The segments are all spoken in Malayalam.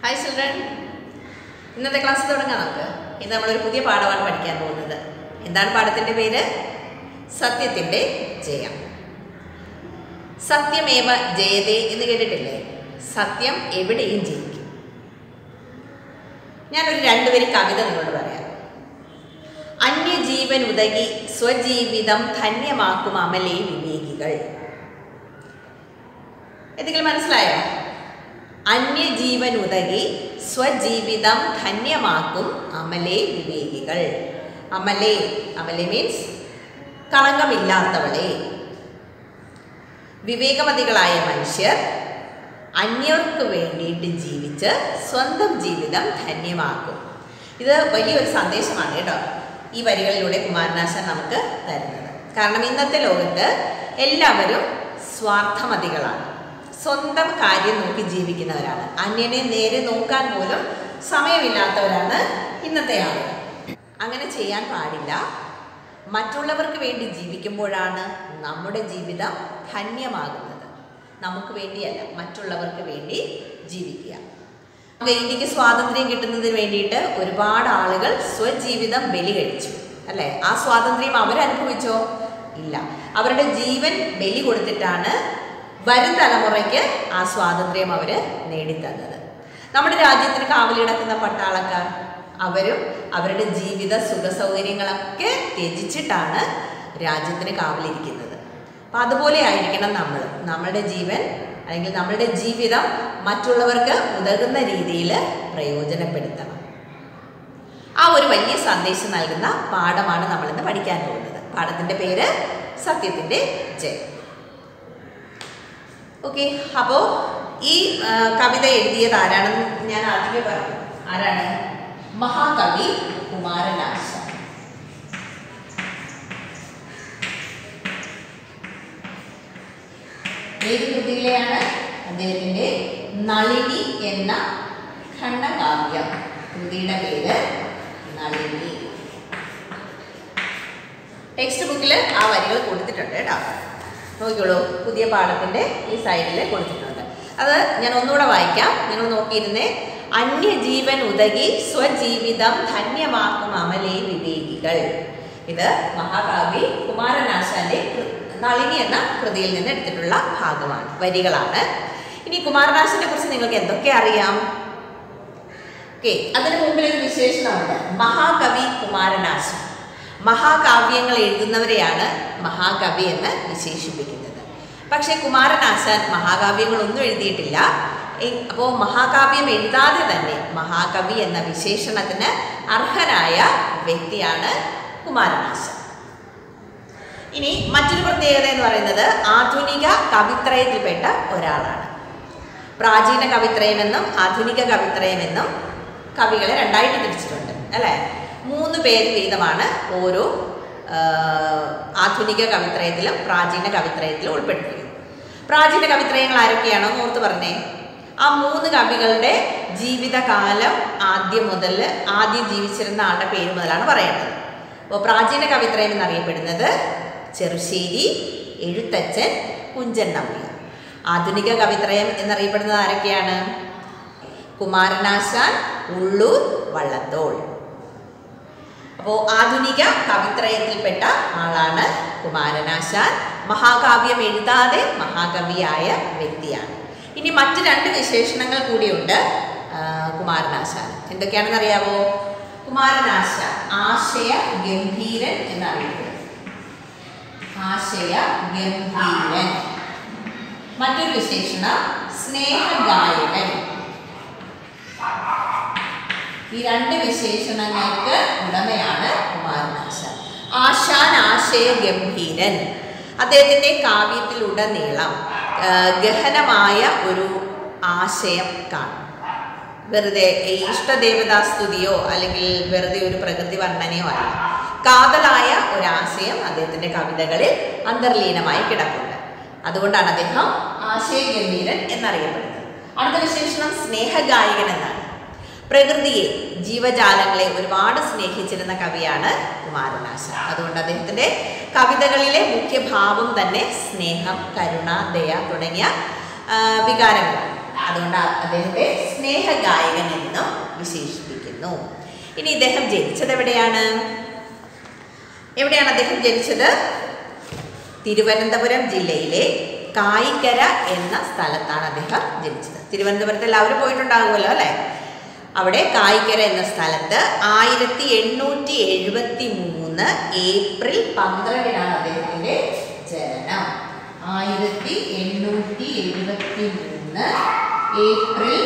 ഹായ് ചിൽഡ്രൻ ഇന്നത്തെ ക്ലാസ് തുടങ്ങാം നമുക്ക് ഇന്ന് നമ്മളൊരു പുതിയ പാഠമാണ് പഠിക്കാൻ പോകുന്നത് എന്താണ് പാഠത്തിൻ്റെ പേര് സത്യത്തിൻ്റെ ജയം സത്യമേവ ജയതേ എന്ന് കേട്ടിട്ടില്ലേ സത്യം എവിടെയും ജയിക്കും ഞാനൊരു രണ്ടുപേരും കവിത നിങ്ങളോട് പറയാം അന്യജീവൻ ഉതകി സ്വജീവിതം ധന്യമാക്കും അമലേ വിവേകികൾ എന്തെങ്കിലും മനസ്സിലായോ അന്യജീവൻ ഉതകി സ്വജീവിതം ധന്യമാക്കും അമലേ വിവേകികൾ അമലേ അമലേ മീൻസ് കളങ്കമില്ലാത്തവളെ വിവേകമതികളായ മനുഷ്യർ അന്യർക്ക് വേണ്ടിയിട്ട് ജീവിച്ച് സ്വന്തം ജീവിതം ധന്യമാക്കും ഇത് വലിയൊരു സന്ദേശമാണ് കേട്ടോ ഈ വരികളിലൂടെ കുമാരനാശൻ നമുക്ക് തരുന്നത് കാരണം ഇന്നത്തെ ലോകത്ത് എല്ലാവരും സ്വാർത്ഥമതികളാണ് സ്വന്തം കാര്യം നോക്കി ജീവിക്കുന്നവരാണ് അന്യനെ നേരെ നോക്കാൻ പോലും സമയമില്ലാത്തവരാണ് ഇന്നത്തെ ആളുകൾ അങ്ങനെ ചെയ്യാൻ പാടില്ല മറ്റുള്ളവർക്ക് വേണ്ടി ജീവിക്കുമ്പോഴാണ് നമ്മുടെ ജീവിതം ധന്യമാകുന്നത് നമുക്ക് വേണ്ടിയല്ല മറ്റുള്ളവർക്ക് വേണ്ടി ജീവിക്കുക നമുക്ക് ഇന്ത്യക്ക് സ്വാതന്ത്ര്യം കിട്ടുന്നതിന് വേണ്ടിയിട്ട് ഒരുപാട് ആളുകൾ സ്വജീവിതം ബലി കഴിച്ചു അല്ലേ ആ സ്വാതന്ത്ര്യം അവരനുഭവിച്ചോ ഇല്ല അവരുടെ ജീവൻ ബലി കൊടുത്തിട്ടാണ് വരും തലമുറയ്ക്ക് ആ സ്വാതന്ത്ര്യം അവർ നേടിത്തന്നത് നമ്മുടെ രാജ്യത്തിന് കാവലിടക്കുന്ന പട്ടാളക്കാർ അവരും അവരുടെ ജീവിത സുഖ സൗകര്യങ്ങളൊക്കെ ത്യജിച്ചിട്ടാണ് രാജ്യത്തിന് കാവലിരിക്കുന്നത് അപ്പം അതുപോലെ ആയിരിക്കണം നമ്മൾ നമ്മളുടെ ജീവൻ അല്ലെങ്കിൽ നമ്മളുടെ ജീവിതം മറ്റുള്ളവർക്ക് ഉതകുന്ന രീതിയിൽ പ്രയോജനപ്പെടുത്തണം ആ ഒരു വലിയ സന്ദേശം നൽകുന്ന പാഠമാണ് നമ്മളിന്ന് പഠിക്കാൻ പോകുന്നത് പാഠത്തിൻ്റെ പേര് സത്യത്തിൻ്റെ ജയം ഓക്കെ അപ്പോൾ ഈ ആ, കവിത എഴുതിയത് ആരാണെന്ന് ഞാൻ ആദ്യമേ പറഞ്ഞു ആരാണ് മഹാകവി കുമാരനാശ ഏത് കൃതിയിലെയാണ് അദ്ദേഹത്തിൻ്റെ നളിനി എന്ന ഖണ്ഡകാവ്യം കൃതിയുടെ പേര് നളിനി ടെക്സ്റ്റ് ബുക്കിൽ ആ വരികൾ കൊടുത്തിട്ടുണ്ട് കേട്ടോ നോക്കിക്കോളൂ പുതിയ പാഠത്തിൻ്റെ ഈ സൈഡിൽ കൊടുത്തിട്ടുണ്ട് അത് ഞാൻ ഒന്നുകൂടെ വായിക്കാം നിങ്ങൾ നോക്കിയിരുന്നേ അന്യജീവൻ ഉതകി സ്വജീവിതം ധന്യമാക്കും അമലേ വിവേകികൾ ഇത് മഹാകവി കുമാരനാശാന്റെ കൃ- നളിനി എന്ന കൃതിയിൽ നിന്ന് എടുത്തിട്ടുള്ള ഭാഗമാണ് വരികളാണ് ഇനി കുമാരനാശനെ കുറിച്ച് നിങ്ങൾക്ക് എന്തൊക്കെ അറിയാം ഓക്കെ അതിന് മുമ്പിൽ ഒരു വിശേഷണമുണ്ട് മഹാകവി കുമാരനാശൻ മഹാകാവ്യങ്ങൾ എഴുതുന്നവരെയാണ് മഹാകവി എന്ന് വിശേഷിപ്പിക്കുന്നത് പക്ഷേ കുമാരനാശാൻ മഹാകാവ്യങ്ങളൊന്നും എഴുതിയിട്ടില്ല അപ്പോൾ മഹാകാവ്യം എഴുതാതെ തന്നെ മഹാകവി എന്ന വിശേഷണത്തിന് അർഹനായ വ്യക്തിയാണ് കുമാരനാശൻ ഇനി മറ്റൊരു പ്രത്യേകത എന്ന് പറയുന്നത് ആധുനിക കവിത്രയത്തിൽപ്പെട്ട ഒരാളാണ് പ്രാചീന കവിത്രയമെന്നും ആധുനിക കവിത്രയമെന്നും കവികളെ രണ്ടായിട്ട് തിരിച്ചിട്ടുണ്ട് അല്ലേ മൂന്ന് പേര് വീതമാണ് ഓരോ ആ, ആധുനിക കവിത്രയത്തിലും പ്രാചീന കവിത്രയത്തിലും ഉൾപ്പെടുത്തിയിരിക്കുന്നത് പ്രാചീന കവിത്രയങ്ങൾ ആരൊക്കെയാണോ എന്ന് ഓർത്ത് പറഞ്ഞേ ആ മൂന്ന് കവികളുടെ ജീവിതകാലം ആദ്യം മുതൽ ആദ്യം ജീവിച്ചിരുന്ന ആളുടെ പേര് മുതലാണ് പറയേണ്ടത് അപ്പോൾ പ്രാചീന കവിത്രയം എന്നറിയപ്പെടുന്നത് ചെറുശ്ശേരി എഴുത്തച്ഛൻ കുഞ്ചൻ നമ്പ്യാർ ആധുനിക കവിത്രയം എന്നറിയപ്പെടുന്നത് ആരൊക്കെയാണ് കുമാരനാശാൻ ഉള്ളൂർ വള്ളത്തോൾ അപ്പോൾ ആധുനിക കവിത്രയത്തിൽപ്പെട്ട ആളാണ് കുമാരനാശാൻ മഹാകാവ്യം എഴുതാതെ മഹാകവിയായ വ്യക്തിയാണ് ഇനി മറ്റ് രണ്ട് വിശേഷണങ്ങൾ കൂടിയുണ്ട് ആ, കുമാരനാശാൻ എന്തൊക്കെയാണെന്ന് അറിയാവോ കുമാരനാശാൻ ആശയ ഗംഭീരൻ എന്നറിയപ്പെടുന്നത് ആശയ ഗംഭീരൻ മറ്റൊരു വിശേഷണം സ്നേഹഗായകൻ ഈ രണ്ട് വിശേഷണങ്ങൾക്ക് ഉടമയാണ് കുമാരനാശാൻ ആശാൻ ആശയ ഗംഭീരൻ അദ്ദേഹത്തിൻ്റെ കാവ്യത്തിലുടനീളം ആ, ഗഹനമായ ഒരു ആശയം കാണും വെറുതെ ഈ ഇഷ്ടദേവതാ സ്തുതിയോ അല്ലെങ്കിൽ വെറുതെ ഒരു പ്രകൃതി വർണ്ണനയോ അല്ല കാതലായ ഒരാശയം അദ്ദേഹത്തിൻ്റെ കവിതകളിൽ അന്തർലീനമായി കിടപ്പുണ്ട് അതുകൊണ്ടാണ് അദ്ദേഹം ആശയഗംഭീരൻ എന്നറിയപ്പെടുന്നത് അടുത്ത വിശേഷണം സ്നേഹഗായകൻ എന്നാണ് പ്രകൃതിയെ ജീവജാലങ്ങളെ ഒരുപാട് സ്നേഹിച്ചിരുന്ന കവിയാണ് കുമാരനാശാൻ അതുകൊണ്ട് അദ്ദേഹത്തിൻ്റെ കവിതകളിലെ മുഖ്യഭാവം തന്നെ സ്നേഹം കരുണ ദയ തുടങ്ങിയ ആ, വികാരങ്ങളാണ് അതുകൊണ്ട് അ- അദ്ദേഹത്തെ സ്നേഹഗായകൻ എന്നും വിശേഷിപ്പിക്കുന്നു ഇനി ഇദ്ദേഹം ജനിച്ചത് എവിടെയാണ് എവിടെയാണ് അദ്ദേഹം ജനിച്ചത് തിരുവനന്തപുരം ജില്ലയിലെ കായിക്കര എന്ന സ്ഥലത്താണ് അദ്ദേഹം ജനിച്ചത് തിരുവനന്തപുരത്ത് എല്ലാവരും പോയിട്ടുണ്ടാകുമല്ലോ അല്ലേ അവിടെ കായിക്കര എന്ന സ്ഥലത്ത് ആയിരത്തി എണ്ണൂറ്റി എഴുപത്തി മൂന്ന് ഏപ്രിൽ പന്ത്രണ്ടിനാണ് അദ്ദേഹത്തിന്റെ ജനനം ആയിരത്തി എണ്ണൂറ്റി എഴുപത്തി മൂന്ന് ഏപ്രിൽ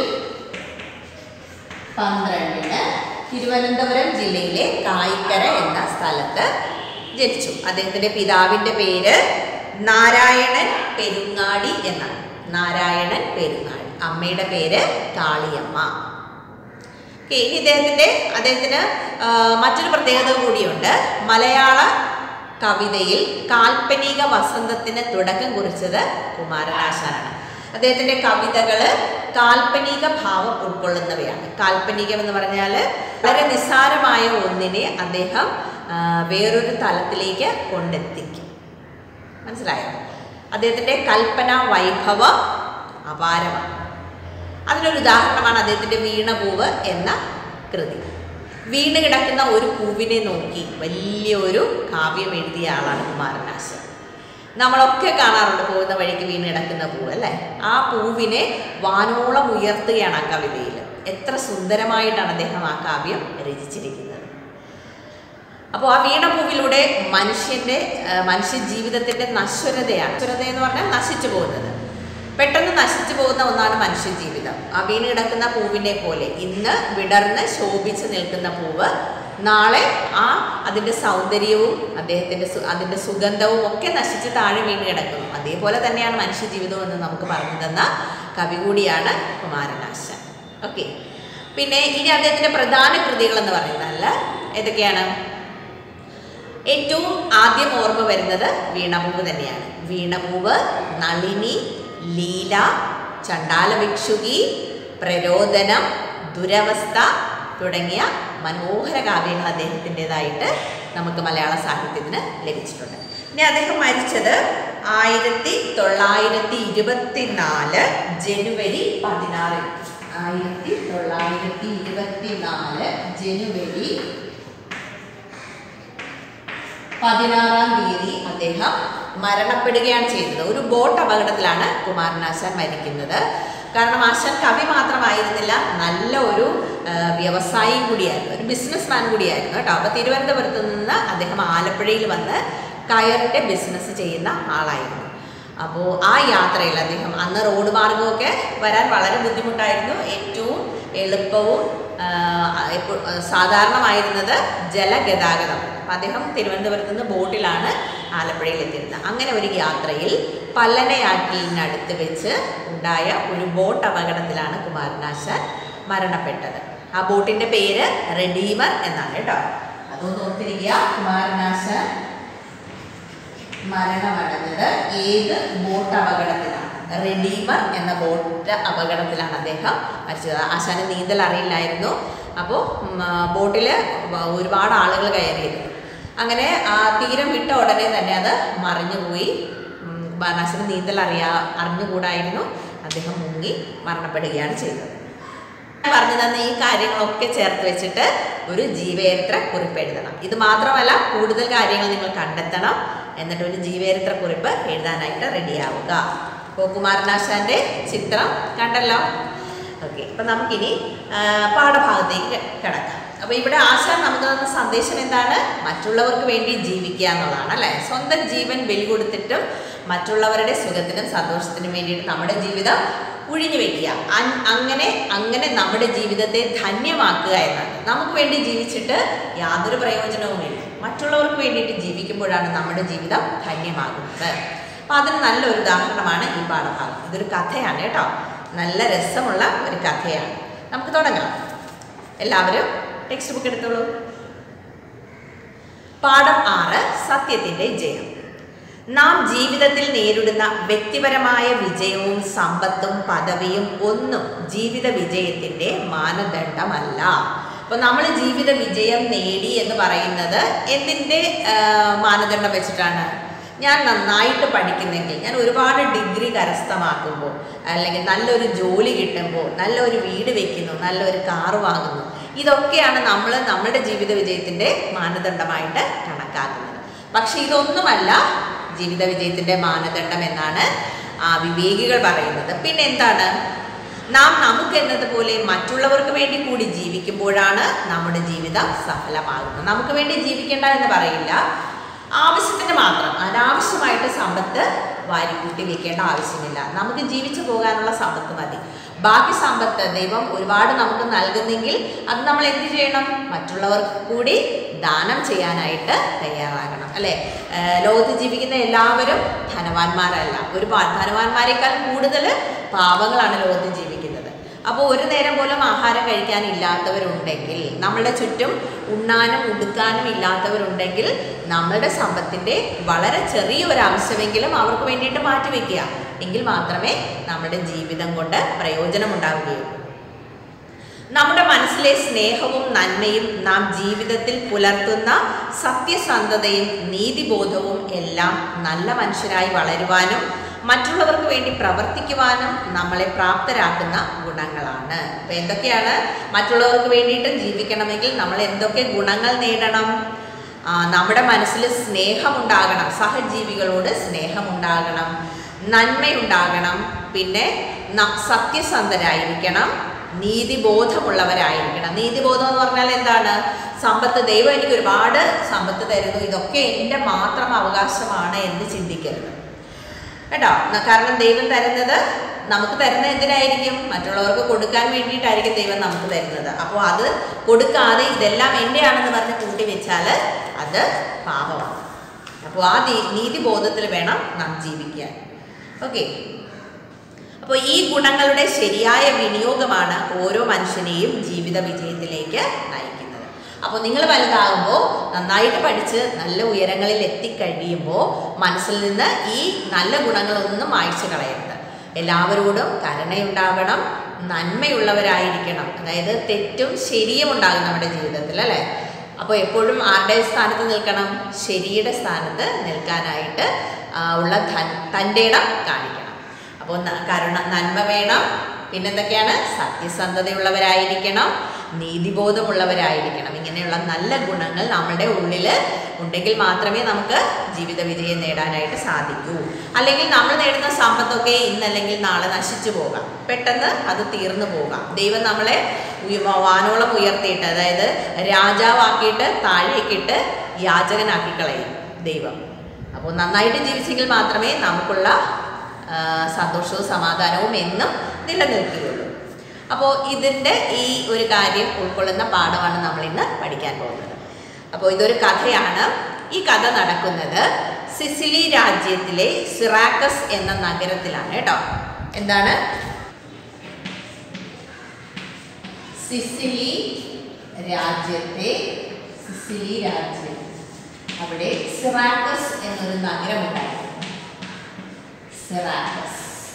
പന്ത്രണ്ടിന് തിരുവനന്തപുരം ജില്ലയിലെ കായിക്കര എന്ന സ്ഥലത്ത് ജനിച്ചു അദ്ദേഹത്തിന്റെ പിതാവിന്റെ പേര് നാരായണൻ പെരുങ്ങാടി എന്നാണ് നാരായണൻ പെരുങ്ങാടി അമ്മയുടെ പേര് കാളിയമ്മ ഓക്കേ, ഇനി ഇദ്ദേഹത്തിന്റെ അദ്ദേഹത്തിന് ആ, മറ്റൊരു പ്രത്യേകത കൂടിയുണ്ട് മലയാള കവിതയിൽ കാൽപ്പനിക വസന്തത്തിന് തുടക്കം കുറിച്ചത് കുമാരനാശാനാണ് അദ്ദേഹത്തിന്റെ കവിതകൾ കാൽപ്പനിക ഭാവം ഉൾക്കൊള്ളുന്നവയാണ് കാൽപ്പനികം എന്ന് പറഞ്ഞാൽ വളരെ നിസ്സാരമായ ഒന്നിനെ അദ്ദേഹം ആ, വേറൊരു തലത്തിലേക്ക് കൊണ്ടെത്തിക്കും മനസ്സിലായോ അദ്ദേഹത്തിന്റെ കൽപ്പന വൈഭവം അപാരമാണ് അതിനൊരു ഉദാഹരണമാണ് അദ്ദേഹത്തിന്റെ വീണപൂവ് എന്ന കൃതി വീണ് കിടക്കുന്ന ഒരു പൂവിനെ നോക്കി വലിയൊരു കാവ്യം എഴുതിയ ആളാണ് കുമാരനാശൻ നമ്മളൊക്കെ കാണാറുണ്ട് പോകുന്ന വഴിക്ക് വീണ് കിടക്കുന്ന പൂവ് അല്ലേ ആ പൂവിനെ വാനോളം ഉയർത്തുകയാണ് ആ കവിതയിൽ എത്ര സുന്ദരമായിട്ടാണ് അദ്ദേഹം ആ കാവ്യം രചിച്ചിരിക്കുന്നത് അപ്പോൾ ആ വീണപൂവിലൂടെ മനുഷ്യന്റെ ആ, മനുഷ്യ ജീവിതത്തിന്റെ നശ്വരതയാണ് നശ്വരത എന്ന് പറഞ്ഞാൽ നശിച്ചു പോകുന്നത് പെട്ടെന്ന് നശിച്ചു പോകുന്ന ഒന്നാണ് മനുഷ്യ ജീവിതം ആ വീണ് കിടക്കുന്ന പൂവിനെ പോലെ ഇന്ന് വിടർന്ന് ശോഭിച്ച് നിൽക്കുന്ന പൂവ് നാളെ ആ അതിൻ്റെ സൗന്ദര്യവും അദ്ദേഹത്തിൻ്റെ സു അതിൻ്റെ സുഗന്ധവും ഒക്കെ നശിച്ച് താഴെ വീണ് കിടക്കുന്നു അതേപോലെ തന്നെയാണ് മനുഷ്യ ജീവിതം എന്ന് നമുക്ക് പറഞ്ഞു തന്ന കവി കൂടിയാണ് കുമാരനാശാൻ ഓക്കെ പിന്നെ ഇനി അദ്ദേഹത്തിൻ്റെ പ്രധാന കൃതികൾ എന്ന് പറയുന്നതല്ല ഏതൊക്കെയാണ് ഏറ്റവും ആദ്യം ഓർമ്മ വരുന്നത് വീണപൂവ് തന്നെയാണ് വീണപൂവ് നളിനി ലീല ചണ്ടാലഭിക്ഷുകി പ്രരോദനം ദുരവസ്ഥ തുടങ്ങിയ മനോഹര കാവ്യങ്ങൾ അദ്ദേഹത്തിൻ്റെതായിട്ട് നമുക്ക് മലയാള സാഹിത്യത്തിന് ലഭിച്ചിട്ടുണ്ട് ഇനി അദ്ദേഹം മരിച്ചത് ആയിരത്തി തൊള്ളായിരത്തി ഇരുപത്തി നാല് ജനുവരി പതിനാറിൽ ആയിരത്തി തൊള്ളായിരത്തി ഇരുപത്തി നാല് ജനുവരി പതിനാറാം തീയതി അദ്ദേഹം മരണപ്പെടുകയാണ് ചെയ്തത് ഒരു ബോട്ട് അപകടത്തിലാണ് കുമാരനാശാൻ മരിക്കുന്നത് കാരണം ആശാൻ കവി മാത്രമായിരുന്നില്ല നല്ല ഒരു ആ, വ്യവസായിയും കൂടിയായിരുന്നു ഒരു ബിസിനസ് മാൻ കൂടിയായിരുന്നു കേട്ടോ അപ്പോൾ തിരുവനന്തപുരത്ത് നിന്ന് അദ്ദേഹം ആലപ്പുഴയിൽ വന്ന് കയറിൻ്റെ ബിസിനസ് ചെയ്യുന്ന ആളായിരുന്നു അപ്പോൾ ആ യാത്രയിൽ അദ്ദേഹം അന്ന് റോഡ് മാർഗമൊക്കെ വരാൻ വളരെ ബുദ്ധിമുട്ടായിരുന്നു ഏറ്റവും എളുപ്പവും ആ, ഇപ്പോൾ സാധാരണമായിരുന്നത് ജലഗതാഗതം അപ്പം അദ്ദേഹം തിരുവനന്തപുരത്ത് നിന്ന് ബോട്ടിലാണ് ആലപ്പുഴയിൽ എത്തിയിരുന്നത് അങ്ങനെ ഒരു യാത്രയിൽ പല്ലനയാറ്റിലിനടുത്ത് വെച്ച് ഉണ്ടായ ഒരു ബോട്ട് അപകടത്തിലാണ് കുമാരനാശാൻ മരണപ്പെട്ടത് ആ ബോട്ടിൻ്റെ പേര് റെഡീമർ എന്നാണ് കേട്ടോ അതൊന്ന് ഓർത്തിരിക്കുക കുമാരനാശാൻ മരണമടഞ്ഞത് ഏത് ബോട്ട് അപകടത്തിലാണ് റെഡീമർ എന്ന ബോട്ട് അപകടത്തിലാണ് അദ്ദേഹം മരിച്ചത് ആശാന് നീന്തൽ അറിയില്ലായിരുന്നു അപ്പോൾ ബോട്ടിൽ ഒരുപാട് ആളുകൾ കയറിയിരുന്നു അങ്ങനെ ആ തീരം വിട്ട ഉടനെ തന്നെ അത് മറിഞ്ഞുപോയി ഉം, ബാണാസിന് നീന്തൽ അറിയാ അറിഞ്ഞുകൂടായിരുന്നു അദ്ദേഹം മുങ്ങി മരണപ്പെടുകയാണ് ചെയ്തത് ഞാൻ പറഞ്ഞു തന്ന ഈ കാര്യങ്ങളൊക്കെ ചേർത്ത് വെച്ചിട്ട് ഒരു ജീവചരിത്ര കുറിപ്പ് എഴുതണം ഇത് മാത്രമല്ല കൂടുതൽ കാര്യങ്ങൾ നിങ്ങൾ കണ്ടെത്തണം എന്നിട്ട് ഒരു ജീവചരിത്ര കുറിപ്പ് എഴുതാനായിട്ട് റെഡിയാവുക അപ്പോൾ കുമാരനാശാന്റെ ചിത്രം കണ്ടല്ലോ ഓക്കെ അപ്പം നമുക്കിനി ആ, പാഠഭാഗത്തേക്ക് കിടക്കാം അപ്പോൾ ഇവിടെ ആശാൻ നമുക്ക് തന്ന സന്ദേശം എന്താണ് മറ്റുള്ളവർക്ക് വേണ്ടി ജീവിക്കുക എന്നുള്ളതാണ് അല്ലേ സ്വന്തം ജീവൻ ബലി കൊടുത്തിട്ടും മറ്റുള്ളവരുടെ സുഖത്തിനും സന്തോഷത്തിനും വേണ്ടിയിട്ട് നമ്മുടെ ജീവിതം ഉഴിഞ്ഞു വെക്കുക അൻ- അങ്ങനെ അങ്ങനെ നമ്മുടെ ജീവിതത്തെ ധന്യമാക്കുക എന്നാണ് നമുക്ക് വേണ്ടി ജീവിച്ചിട്ട് യാതൊരു പ്രയോജനവുമില്ല മറ്റുള്ളവർക്ക് വേണ്ടിയിട്ട് ജീവിക്കുമ്പോഴാണ് നമ്മുടെ ജീവിതം ധന്യമാകുന്നത് അപ്പം അതിന് നല്ലൊരു ഉദാഹരണമാണ് ഈ പാഠഭാഗം ഇതൊരു കഥയാണ് കേട്ടോ നല്ല രസമുള്ള ഒരു കഥയാണ് നമുക്ക് തുടങ്ങാം എല്ലാവരും ടെക്സ്റ്റ് ബുക്ക് എടുത്തോളൂ പാഠം ആറ് സത്യത്തിൻ്റെ ജയം നാം ജീവിതത്തിൽ നേരിടുന്ന വ്യക്തിപരമായ വിജയവും സമ്പത്തും പദവിയും ഒന്നും ജീവിത വിജയത്തിൻ്റെ മാനദണ്ഡമല്ല അപ്പോൾ നമ്മൾ ജീവിത വിജയം നേടി എന്ന് പറയുന്നത് എന്തിൻ്റെ ആ, മാനദണ്ഡം വെച്ചിട്ടാണ് ഞാൻ നന്നായിട്ട് പഠിക്കുന്നെങ്കിൽ ഞാൻ ഒരുപാട് ഡിഗ്രി കരസ്ഥമാക്കുമ്പോൾ അല്ലെങ്കിൽ നല്ലൊരു ജോലി കിട്ടുമ്പോൾ നല്ലൊരു വീട് വെക്കുന്നു നല്ലൊരു കാറ് വാങ്ങുന്നു ഇതൊക്കെയാണ് നമ്മൾ നമ്മുടെ ജീവിത വിജയത്തിൻ്റെ മാനദണ്ഡമായിട്ട് കണക്കാക്കുന്നത് പക്ഷെ ഇതൊന്നുമല്ല ജീവിത വിജയത്തിൻ്റെ മാനദണ്ഡം എന്നാണ് ആ വിവേകികൾ പറയുന്നത് പിന്നെ എന്താണ് നാം നമുക്ക് എന്നതുപോലെ മറ്റുള്ളവർക്ക് വേണ്ടി കൂടി ജീവിക്കുമ്പോഴാണ് നമ്മുടെ ജീവിതം സഫലമാകുന്നത് നമുക്ക് വേണ്ടി ജീവിക്കേണ്ട എന്ന് പറയില്ല ആവശ്യത്തിന് മാത്രം അനാവശ്യമായിട്ട് സമ്പത്ത് വാരിക്കൂട്ടി വെക്കേണ്ട ആവശ്യമില്ല നമുക്ക് ജീവിച്ചു പോകാനുള്ള സമ്പത്ത് മതി ബാക്കി സമ്പത്ത് ദൈവം ഒരുപാട് നമുക്ക് നൽകുന്നെങ്കിൽ അത് നമ്മൾ എന്ത് ചെയ്യണം മറ്റുള്ളവർക്ക് കൂടി ദാനം ചെയ്യാനായിട്ട് തയ്യാറാകണം അല്ലേ ഏഹ് ലോകത്ത് ജീവിക്കുന്ന എല്ലാവരും ധനവാന്മാരല്ല ഒരുപാട് ധനവാന്മാരെക്കാൾ കൂടുതൽ പാവങ്ങളാണ് ലോകത്ത് ജീവിക്കുന്നത് അപ്പോൾ ഒരു നേരം പോലും ആഹാരം കഴിക്കാൻ ഇല്ലാത്തവരുണ്ടെങ്കിൽ നമ്മളുടെ ചുറ്റും ഉണ്ണാനും ഉടുക്കാനും ഇല്ലാത്തവരുണ്ടെങ്കിൽ നമ്മളുടെ സമ്പത്തിൻ്റെ വളരെ ചെറിയൊരു അംശമെങ്കിലും അവർക്ക് വേണ്ടിയിട്ട് മാറ്റിവെക്കുക എങ്കിൽ മാത്രമേ നമ്മുടെ ജീവിതം കൊണ്ട് പ്രയോജനമുണ്ടാവുകയുള്ളൂ നമ്മുടെ മനസ്സിലെ സ്നേഹവും നന്മയും നാം ജീവിതത്തിൽ പുലർത്തുന്ന സത്യസന്ധതയും നീതിബോധവും എല്ലാം നല്ല മനുഷ്യരായി വളരുവാനും മറ്റുള്ളവർക്ക് വേണ്ടി പ്രവർത്തിക്കുവാനും നമ്മളെ പ്രാപ്തരാക്കുന്ന ഗുണങ്ങളാണ് അപ്പം എന്തൊക്കെയാണ് മറ്റുള്ളവർക്ക് വേണ്ടിയിട്ട് ജീവിക്കണമെങ്കിൽ നമ്മൾ എന്തൊക്കെ ഗുണങ്ങൾ നേടണം ആ, നമ്മുടെ മനസ്സിൽ സ്നേഹമുണ്ടാകണം സഹജീവികളോട് സ്നേഹമുണ്ടാകണം നന്മയുണ്ടാകണം പിന്നെ ന- സത്യസന്ധരായിരിക്കണം നീതിബോധമുള്ളവരായിരിക്കണം നീതിബോധം എന്ന് പറഞ്ഞാൽ എന്താണ് സമ്പത്ത് ദൈവം എനിക്ക് ഒരുപാട് സമ്പത്ത് തരുന്നു ഇതൊക്കെ എൻ്റെ മാത്രം അവകാശമാണ് എന്ന് ചിന്തിക്കരുത് കേട്ടോ ന- കാരണം ദൈവം തരുന്നത് നമുക്ക് തരുന്നത് എന്തിനായിരിക്കും മറ്റുള്ളവർക്ക് കൊടുക്കാൻ വേണ്ടിയിട്ടായിരിക്കും ദൈവം നമുക്ക് തരുന്നത് അപ്പോൾ അത് കൊടുക്കാതെ ഇതെല്ലാം എൻ്റെയാണെന്ന് പറഞ്ഞ് കൂട്ടി വെച്ചാൽ അത് പാപമാണ് അപ്പോൾ ആ നീ- നീതിബോധത്തിൽ വേണം നാം ജീവിക്കാൻ ഓക്കെ അപ്പോൾ ഈ ഗുണങ്ങളുടെ ശരിയായ വിനിയോഗമാണ് ഓരോ മനുഷ്യനെയും ജീവിത വിജയത്തിലേക്ക് നയിക്കുന്നത് അപ്പോൾ നിങ്ങൾ വലുതാകുമ്പോൾ നന്നായിട്ട് പഠിച്ച് നല്ല ഉയരങ്ങളിൽ എത്തിക്കഴിയുമ്പോൾ മനസ്സിൽ നിന്ന് ഈ നല്ല ഗുണങ്ങളൊന്നും മായ്ച്ചു കളയരുത് എല്ലാവരോടും കരുണയുണ്ടാകണം നന്മയുള്ളവരായിരിക്കണം അതായത് തെറ്റും ശരിയും ഉണ്ടാകും നമ്മുടെ ജീവിതത്തിൽ അല്ലേ അപ്പോൾ എപ്പോഴും ആരുടെ സ്ഥാനത്ത് നിൽക്കണം ശരിയുടെ സ്ഥാനത്ത് നിൽക്കാനായിട്ട് ആ, ഉള്ള ധൻ തൻ്റെ ഇടം കാണിക്കണം അപ്പോൾ ന- കരുണ നന്മ വേണം പിന്നെന്തൊക്കെയാണ് സത്യസന്ധതയുള്ളവരായിരിക്കണം നീതിബോധമുള്ളവരായിരിക്കണം ഇങ്ങനെയുള്ള നല്ല ഗുണങ്ങൾ നമ്മുടെ ഉള്ളിൽ ഉണ്ടെങ്കിൽ മാത്രമേ നമുക്ക് ജീവിത വിജയം നേടാനായിട്ട് സാധിക്കൂ അല്ലെങ്കിൽ നമ്മൾ നേടുന്ന സമ്പത്തൊക്കെ ഇന്നല്ലെങ്കിൽ നാളെ നശിച്ചു പോകാം പെട്ടെന്ന് അത് തീർന്നു പോകാം ദൈവം നമ്മളെ ഉയ- വാനോളം ഉയർത്തിയിട്ട് അതായത് രാജാവാക്കിയിട്ട് താഴേക്കിട്ട് യാചകനാക്കി കളയും ദൈവം അപ്പോൾ നന്നായിട്ട് ജീവിച്ചെങ്കിൽ മാത്രമേ നമുക്കുള്ള ആ, സന്തോഷവും സമാധാനവും എന്നും നിലനിൽക്കുകയുള്ളൂ അപ്പോൾ ഇതിൻ്റെ ഈ ഒരു കാര്യം ഉൾക്കൊള്ളുന്ന പാഠമാണ് നമ്മൾ ഇന്ന് പഠിക്കാൻ പോകുന്നത് അപ്പോൾ ഇതൊരു കഥയാണ് ഈ കഥ നടക്കുന്നത് സിസിലി രാജ്യത്തിലെ സിറാക്കസ് എന്ന നഗരത്തിലാണ് കേട്ടോ എന്താണ് സിസിലി രാജ്യത്തെ സിസിലി രാജ്യം അവിടെ സിറാക്കസ് എന്നൊരു നഗരമുണ്ടായിരുന്നു സിറാക്കസ്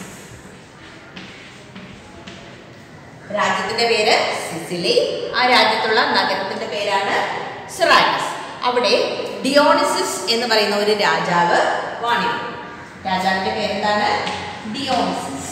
രാജ്യത്തിന്റെ പേര് സിസിലി ആ രാജ്യത്തുള്ള നഗരത്തിന്റെ പേരാണ് സിറാക്കസ് അവിടെ ഡിയോണിസിസ് എന്ന് പറയുന്ന ഒരു രാജാവ് വാണിരുന്നു രാജാവിന്റെ പേരെന്താണ് ഡിയോണിസിസ്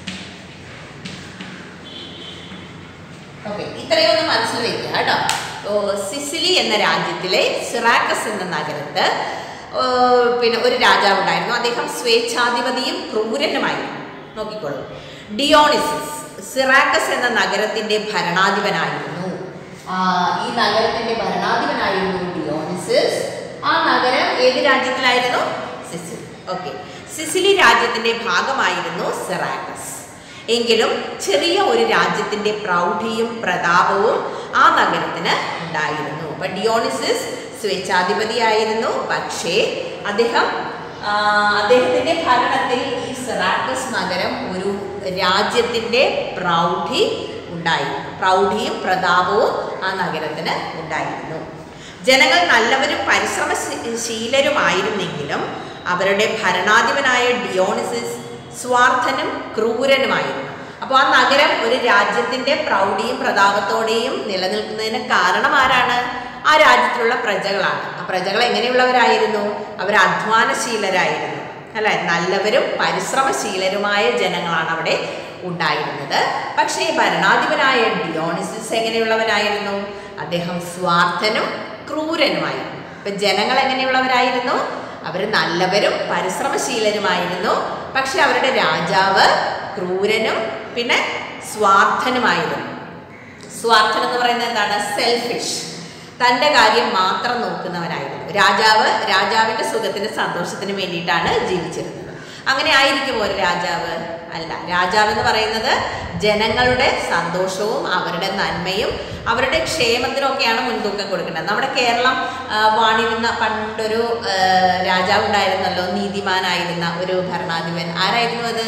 ഓക്കെ ഇത്രയും ഒന്ന് മനസ്സിൽ വെക്കുക കേട്ടോ ഓ, സിസിലി എന്ന രാജ്യത്തിലെ സിറാക്കസ് എന്ന നഗരത്ത് ഓ, പിന്നെ ഒരു രാജാവ് ഉണ്ടായിരുന്നു അദ്ദേഹം സ്വേച്ഛാധിപതിയും ക്രൂരനുമായിരുന്നു നോക്കിക്കോളൂ ഡിയോണിസിസ് സിറാക്കസ് എന്ന നഗരത്തിന്റെ ഭരണാധിപനായിരുന്നു ആ, ഈ നഗരത്തിന്റെ ഭരണാധിപനായിരുന്നു ഡിയോണിസിസ് ആ നഗരം ഏത് രാജ്യത്തിലായിരുന്നു സിസിലി ഓക്കെ സിസിലി രാജ്യത്തിന്റെ ഭാഗമായിരുന്നു സിറാക്കസ് എങ്കിലും ചെറിയ ഒരു രാജ്യത്തിന്റെ പ്രൗഢിയും പ്രതാപവും ആ നഗരത്തിന് ഉണ്ടായിരുന്നു അപ്പൊ ഡിയോണിസിസ് സ്വേച്ഛാധിപതിയായിരുന്നു പക്ഷേ അദ്ദേഹം ആ, അദ്ദേഹത്തിന്റെ ഭരണത്തിൽ ഈ സെറാക്കസ് നഗരം ഒരു രാജ്യത്തിന്റെ പ്രൗഢി ഉണ്ടായി പ്രൗഢിയും പ്രതാപവും ആ നഗരത്തിന് ഉണ്ടായിരുന്നു ജനങ്ങൾ നല്ലവരും പരിശ്രമശീലരുമായിരുന്നെങ്കിലും അവരുടെ ഭരണാധിപനായ ഡിയോണിസിസ് സ്വാർത്ഥനും ക്രൂരനുമായിരുന്നു അപ്പോൾ ആ നഗരം ഒരു രാജ്യത്തിന്റെ പ്രൗഢിയും പ്രതാപത്തോടെയും നിലനിൽക്കുന്നതിന് കാരണം ആരാണ് ആ രാജ്യത്തിലുള്ള പ്രജകളാണ് ആ പ്രജകൾ എങ്ങനെയുള്ളവരായിരുന്നു അവർ അധ്വാനശീലരായിരുന്നു അല്ലെ നല്ലവരും പരിശ്രമശീലരുമായ ജനങ്ങളാണ് അവിടെ ഉണ്ടായിരുന്നത് പക്ഷേ ഭരണാധിപനായ ഡിയോണിസിസ് എങ്ങനെയുള്ളവനായിരുന്നു അദ്ദേഹം സ്വാർത്ഥനും ക്രൂരനുമായിരുന്നു ഇപ്പൊ ജനങ്ങൾ എങ്ങനെയുള്ളവരായിരുന്നു അവർ നല്ലവരും പരിശ്രമശീലരുമായിരുന്നു പക്ഷെ അവരുടെ രാജാവ് ക്രൂരനും പിന്നെ സ്വാർത്ഥനുമായിരുന്നു സ്വാർത്ഥൻ എന്ന് പറയുന്നത് എന്താണ് സെൽഫിഷ് തൻ്റെ കാര്യം മാത്രം നോക്കുന്നവനായിരുന്നു രാജാവ് രാജാവിൻ്റെ സുഖത്തിന് സന്തോഷത്തിന് വേണ്ടിയിട്ടാണ് ജീവിച്ചിരുന്നത് അങ്ങനെ ആയിരിക്കും ഒരു രാജാവ് അല്ല രാജാവ് എന്ന് പറയുന്നത് ജനങ്ങളുടെ സന്തോഷവും അവരുടെ നന്മയും അവരുടെ ക്ഷേമത്തിനും ഒക്കെയാണ് മുൻതൂക്കം കൊടുക്കേണ്ടത് നമ്മുടെ കേരളം ആ, വാണിരുന്ന പണ്ടൊരു ആ, രാജാവ് ഉണ്ടായിരുന്നല്ലോ നീതിമാനായിരുന്ന ഒരു ഭരണാധിപൻ ആരായിരുന്നു അത്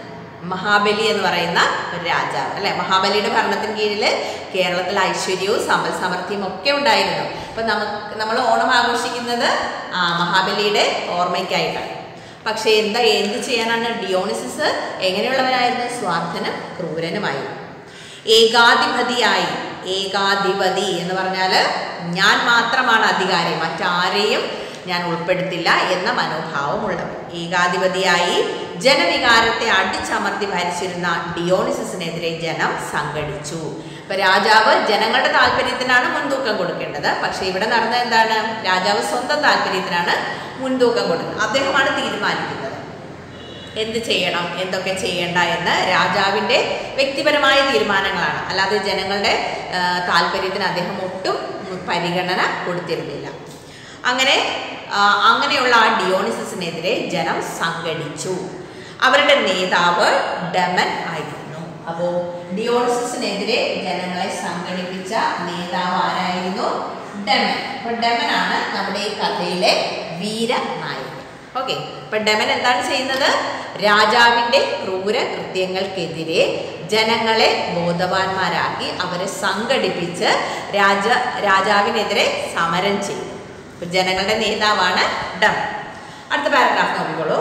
മഹാബലി എന്ന് പറയുന്ന ഒരു രാജാവ് അല്ലെ മഹാബലിയുടെ ഭരണത്തിന് കീഴിൽ കേരളത്തിൽ ഐശ്വര്യവും സമ്പൽ സമൃദ്ധിയും ഒക്കെ ഉണ്ടായിരുന്നു അപ്പൊ നമുക്ക് നമ്മൾ ഓണം ആഘോഷിക്കുന്നത് ആ മഹാബലിയുടെ ഓർമ്മയ്ക്കായിട്ടാണ് പക്ഷേ എന്താ എന്ത് ചെയ്യാനാണ് ഡിയോണിസിസ് എങ്ങനെയുള്ളവനായിരുന്നു സ്വാർത്ഥനും ക്രൂരനുമായിരുന്നു ഏകാധിപതിയായി ഏകാധിപതി എന്ന് പറഞ്ഞാൽ ഞാൻ മാത്രമാണ് അധികാരി മറ്റാരെയും ഞാൻ ഉൾപ്പെടുത്തില്ല എന്ന മനോഭാവമുള്ളവർ ഏകാധിപതിയായി ജനവികാരത്തെ അടിച്ചമർത്തി ഭരിച്ചിരുന്ന ഡിയോണിസിസിനെതിരെ ജനം സംഘടിച്ചു ഇപ്പൊ രാജാവ് ജനങ്ങളുടെ താല്പര്യത്തിനാണ് മുൻതൂക്കം കൊടുക്കേണ്ടത് പക്ഷെ ഇവിടെ നടന്നത് എന്താണ് രാജാവ് സ്വന്തം താല്പര്യത്തിനാണ് മുൻതൂക്കം കൊടുക്കുന്നത് അദ്ദേഹമാണ് തീരുമാനിക്കുന്നത് എന്ത് ചെയ്യണം എന്തൊക്കെ ചെയ്യേണ്ട എന്ന് രാജാവിൻ്റെ വ്യക്തിപരമായ തീരുമാനങ്ങളാണ് അല്ലാതെ ജനങ്ങളുടെ ആ, താല്പര്യത്തിന് അദ്ദേഹം ഒട്ടും പരിഗണന കൊടുത്തിരുന്നില്ല അങ്ങനെ ആ, അങ്ങനെയുള്ള ആ ഡിയോണിസിസിനെതിരെ ജനം സംഘടിച്ചു അവരുടെ നേതാവ് ഡമൻ ആയിരുന്നു അപ്പോൾ ഡിയോണിസിസിനെതിരെ ജനങ്ങളെ സംഘടിപ്പിച്ച നേതാവ് ആരായിരുന്നു ഡമൻ അപ്പോൾ ഡമനാണ് നമ്മുടെ ഈ കഥയിലെ വീരനായകൻ ഓക്കെ അപ്പൊ ഡമൻ എന്താണ് ചെയ്യുന്നത് രാജാവിന്റെ ക്രൂര കൃത്യങ്ങൾക്കെതിരെ ജനങ്ങളെ ബോധവാന്മാരാക്കി അവരെ സംഘടിപ്പിച്ച് രാജ രാജാവിനെതിരെ സമരം ചെയ്തു അപ്പൊ ജനങ്ങളുടെ നേതാവാണ് ഡമൻ അടുത്ത പാരഗ്രാഫ് നോക്കിക്കോളൂ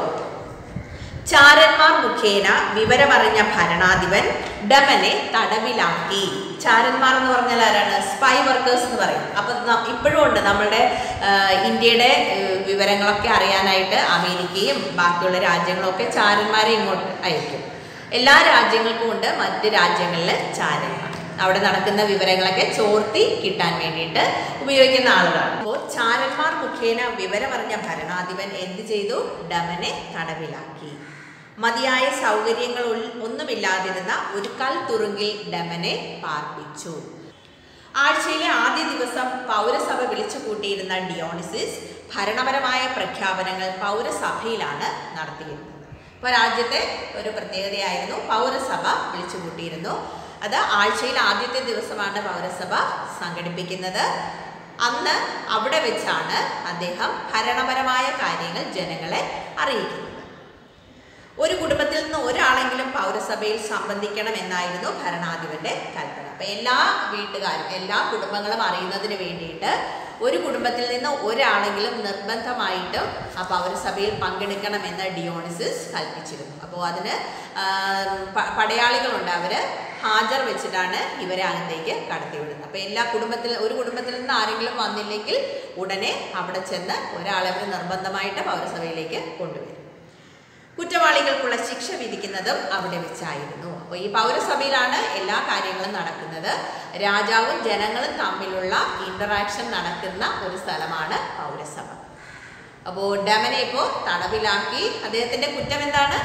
ചാരന്മാർ മുഖേന വിവരമറിഞ്ഞ ഭരണാധിപൻ ഡമനെ തടവിലാക്കി ചാരന്മാർ എന്ന് പറഞ്ഞാൽ ആരാണ് സ്പൈ വർക്കേഴ്സ് എന്ന് പറയും അപ്പം ന- ഇപ്പോഴും ഉണ്ട് നമ്മളുടെ ആ, ഇന്ത്യയുടെ ഏഹ്, വിവരങ്ങളൊക്കെ അറിയാനായിട്ട് അമേരിക്കയും ബാക്കിയുള്ള രാജ്യങ്ങളൊക്കെ ചാരന്മാരെ ഇങ്ങോട്ട് അയക്കും എല്ലാ രാജ്യങ്ങൾക്കും ഉണ്ട് മറ്റ് രാജ്യങ്ങളിൽ ചാരന്മാർ അവിടെ നടക്കുന്ന വിവരങ്ങളൊക്കെ ചോർത്തി കിട്ടാൻ വേണ്ടിയിട്ട് ഉപയോഗിക്കുന്ന ആളുകളാണ് അപ്പോൾ ചാരന്മാർ മുഖേന വിവരമറിഞ്ഞ ഭരണാധിപൻ എന്ത് ചെയ്തു ഡമനെ തടവിലാക്കി മതിയായ സൗകര്യങ്ങൾ ഉൾ- ഒന്നുമില്ലാതിരുന്ന ഒരു കൽ തുറുങ്കിൽ ഡമനെ പാർപ്പിച്ചു ആഴ്ചയിലെ ആദ്യ ദിവസം പൗരസഭ വിളിച്ചു കൂട്ടിയിരുന്ന ഡിയോണിസിസ് ഭരണപരമായ പ്രഖ്യാപനങ്ങൾ പൗരസഭയിലാണ് നടത്തിയിരുന്നത് ഇപ്പോൾ രാജ്യത്തെ ഒരു പ്രത്യേകതയായിരുന്നു പൗരസഭ വിളിച്ചു കൂട്ടിയിരുന്നു അത് ആഴ്ചയിൽ ആദ്യത്തെ ദിവസമാണ് പൗരസഭ സംഘടിപ്പിക്കുന്നത് അന്ന് അവിടെ വെച്ചാണ് അദ്ദേഹം ഭരണപരമായ കാര്യങ്ങൾ ജനങ്ങളെ അറിയിക്കുന്നത് ഒരു കുടുംബത്തിൽ നിന്ന് ഒരാളെങ്കിലും പൗരസഭയിൽ സംബന്ധിക്കണം എന്നായിരുന്നു ഭരണാധിപന്റെ കൽപ്പന അപ്പൊ എല്ലാ വീട്ടുകാരും എല്ലാ കുടുംബങ്ങളും അറിയുന്നതിന് വേണ്ടിയിട്ട് ഒരു കുടുംബത്തിൽ നിന്ന് ഒരാളെങ്കിലും നിർബന്ധമായിട്ടും ആ പൗരസഭയിൽ പങ്കെടുക്കണമെന്ന് ഡിയോണിസിസ് കൽപ്പിച്ചിരുന്നു അപ്പോൾ അതിന് ആ, പ- പടയാളികളുണ്ട് അവര് ഹാജർ വെച്ചിട്ടാണ് ഇവരെ അകത്തേക്ക് കടത്തിവിടുന്നത് അപ്പോൾ എല്ലാ കുടുംബത്തിൽ ഒരു കുടുംബത്തിൽ നിന്ന് ആരെങ്കിലും വന്നില്ലെങ്കിൽ ഉടനെ അവിടെ ചെന്ന് ഒരാളെ അവർ നിർബന്ധമായിട്ട് പൗരസഭയിലേക്ക് കൊണ്ടുവരും കുറ്റവാളികൾക്കുള്ള ശിക്ഷ വിധിക്കുന്നതും അവിടെ വെച്ചായിരുന്നു അപ്പോൾ ഈ പൗരസഭയിലാണ് എല്ലാ കാര്യങ്ങളും നടക്കുന്നത് രാജാവും ജനങ്ങളും തമ്മിലുള്ള ഇന്ററാക്ഷൻ നടക്കുന്ന ഒരു സ്ഥലമാണ് പൗരസഭ അപ്പോൾ ഡമനെ ഇപ്പോൾ തടവിലാക്കി അദ്ദേഹത്തിന്റെ കുറ്റം എന്താണ്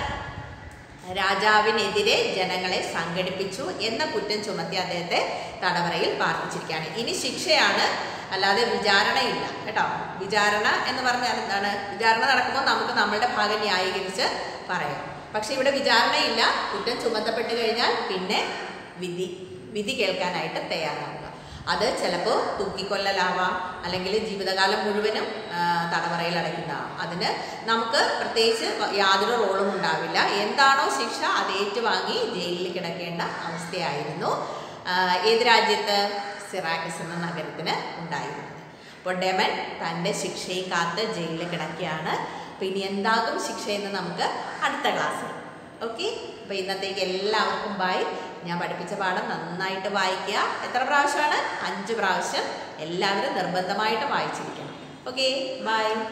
രാജാവിനെതിരെ ജനങ്ങളെ സംഘടിപ്പിച്ചു എന്ന കുറ്റം ചുമത്തി അദ്ദേഹത്തെ തടവറയിൽ പാർപ്പിച്ചിരിക്കുകയാണ് ഇനി ശിക്ഷയാണ് അല്ലാതെ വിചാരണയില്ല കേട്ടോ വിചാരണ എന്ന് പറഞ്ഞാൽ എന്താണ് വിചാരണ നടക്കുമ്പോൾ നമുക്ക് നമ്മളുടെ ഭാഗം ന്യായീകരിച്ച് പറയാം പക്ഷെ ഇവിടെ വിചാരണയില്ല കുറ്റം ചുമത്തപ്പെട്ട് കഴിഞ്ഞാൽ പിന്നെ വിധി വിധി കേൾക്കാനായിട്ട് തയ്യാറാവുക അത് ചിലപ്പോൾ തൂക്കിക്കൊല്ലലാവാം അല്ലെങ്കിൽ ജീവിതകാലം മുഴുവനും ആ, തടവറയിൽ അടയ്ക്കുന്നതാവാം അതിന് നമുക്ക് പ്രത്യേകിച്ച് യാതൊരു റോളും ഉണ്ടാവില്ല എന്താണോ ശിക്ഷ അത് ഏറ്റുവാങ്ങി ജയിലിൽ കിടക്കേണ്ട അവസ്ഥയായിരുന്നു ആ, ഏത് രാജ്യത്ത് സിറാക്കിസ് എന്ന നഗരത്തിന് ഉണ്ടായിരുന്നത് അപ്പോൾ ഡെമൻ തൻ്റെ ശിക്ഷയും കാത്ത് ജയിലിൽ കിടക്കുകയാണ് അപ്പോൾ ഇനി എന്താകും ശിക്ഷയെന്ന് നമുക്ക് അടുത്ത ക്ലാസ്സിൽ ഓക്കെ അപ്പോൾ ഇന്നത്തേക്ക് എല്ലാവർക്കും ബൈ ഞാൻ പഠിപ്പിച്ച പാഠം നന്നായിട്ട് വായിക്കുക എത്ര പ്രാവശ്യമാണ് അഞ്ച് പ്രാവശ്യം എല്ലാവരും നിർബന്ധമായിട്ട് വായിച്ചിരിക്കണം ഓക്കെ ബൈ